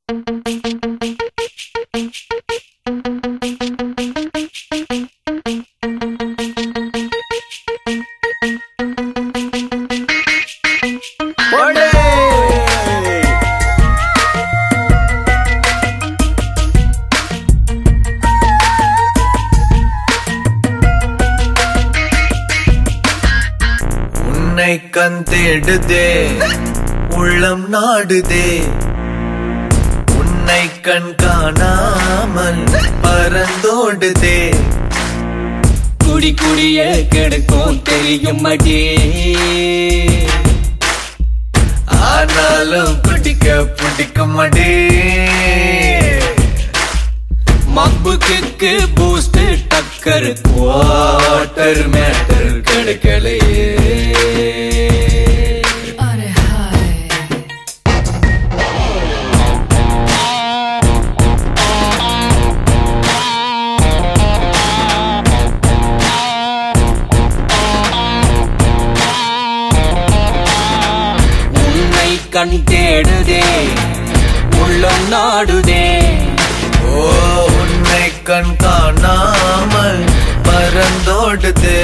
போடு. உன்னை கண் தேடுதே உள்ளம் நாடுதே உன்னை கண் காணாமல் பறந்தோடுதே குடி குடிய கிடக்கும் தெரியும் மடி ஆனாலும் குடிக்க பிடிக்க மாட்டே மப்பு கிக்கு பூஸ்ட் டக்கர் குவார்டர் மேட்டர் கிடைக்கலையே अरे हाय உன்னை கண் தேடுதே உள்ளம் நாடுதே ஓ உன்னை கண் காணாமல் பறந்தோடுதே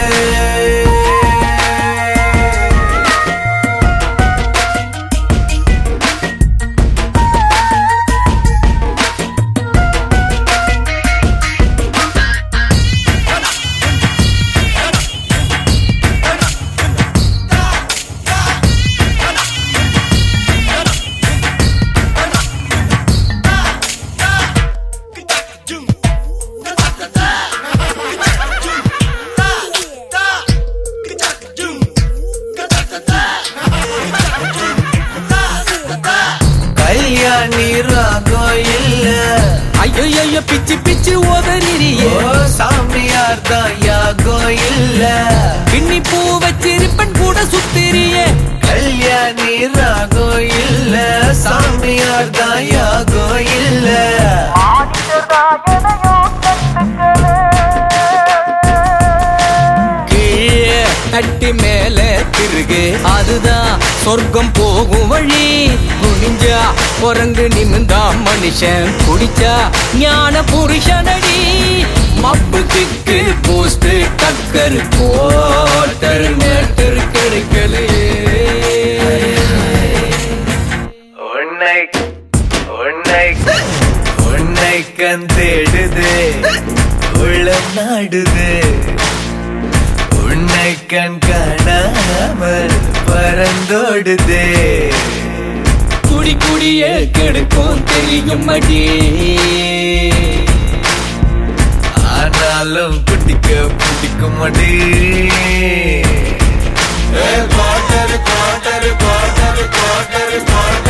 கல்யாணி ராகோ இல்ல ஐயோ பிச்சு பிச்சு உதறியே ஓ சாமியார் தான் யாகோ இல்ல பின்னி பூ வச்சிருப்பன் கூட சுத்திரியே கல்யாணி ராகோ இல்ல சாமியார் தான் யாகோ இல்ல கீழே தட்டி மேல திருகு அதுதான் சொர்க்கம் போகும் வழி குனிஞ்சா குரங்கு நிமிந்தா மனுஷன் குடிச்சா ஞான புருஷனடி மப்பு கிக்கு போஸ்ட் டக்கர் கோட்டர் மேட்டர் கிடைக்கலையே உன்னை உன்னை உன்னை கண் தேடுது உள்ளம் நாடுது உன்னை கண் காணாமல் பறந்தோடுதே குடி குடிய கெடுக்கும் தெரியும் அடி ஆனாலும் குடிக்க பிடிக்க மாட்டே quarter quarter quarter quarter quarter